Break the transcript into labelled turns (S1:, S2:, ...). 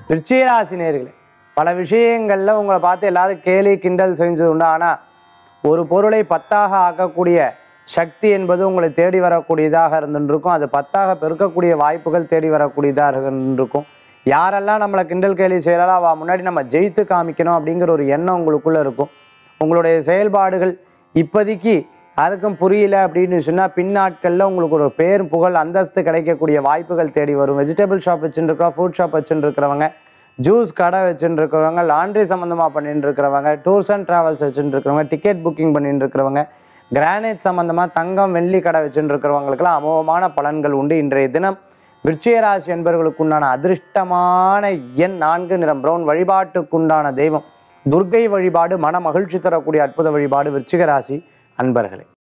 S1: விருச்சிகராசி நேர்களே பல விஷயங்களில் உங்களை பார்த்து எல்லாரும் கேலி கிண்டல் செஞ்சது உண்டு ஆனால் ஒரு பொருளை பத்தாக ஆக்கக்கூடிய சக்தி என்பது உங்களை தேடி வரக்கூடியதாக இருந்துருக்கும் அது பத்தாக பெருக்கக்கூடிய வாய்ப்புகள் தேடி வரக்கூடியதாக இருந்திருக்கும் யாரெல்லாம் நம்மளை கிண்டல் கேலி செய்கிறாரோ அவள் முன்னாடி நம்ம ஜெயித்து காமிக்கணும் அப்படிங்கிற ஒரு எண்ணம் உங்களுக்குள்ளே இருக்கும் உங்களுடைய செயல்பாடுகள் இப்போதைக்கு யாருக்கும் புரியல அப்படின்னு சொன்னால் பின்னாட்களில் உங்களுக்கு ஒரு பேர் புகழ் அந்தஸ்து கிடைக்கக்கூடிய வாய்ப்புகள் தேடி வரும் வெஜிடபிள் ஷாப் வச்சுருக்கோம் ஃப்ரூட் ஷாப் வச்சுருக்கிறவங்க ஜூஸ் கடை வச்சுட்டு இருக்கிறவங்க லாண்ட்ரி சம்மந்தமாக பண்ணிட்டு இருக்கிறவங்க டூர்ஸ் அண்ட் ட்ராவல்ஸ் வச்சுட்டு இருக்கிறவங்க டிக்கெட் புக்கிங் பண்ணிட்டு இருக்கிறவங்க கிரானைட் சம்மந்தமாக தங்கம் வெள்ளி கடை வச்சுட்டு இருக்கிறவங்களுக்கெல்லாம் அமோகமான பலன்கள் உண்டு இன்றைய தினம் விருச்சிகராசி என்பவர்களுக்குண்டான அதிர்ஷ்டமான எண் நான்கு நிறம் பிரவுன் வழிபாட்டுக்குண்டான தெய்வம் துர்க்கை வழிபாடு மன மகிழ்ச்சி தரக்கூடிய அற்புத வழிபாடு விருச்சிகராசி அன்பர்களே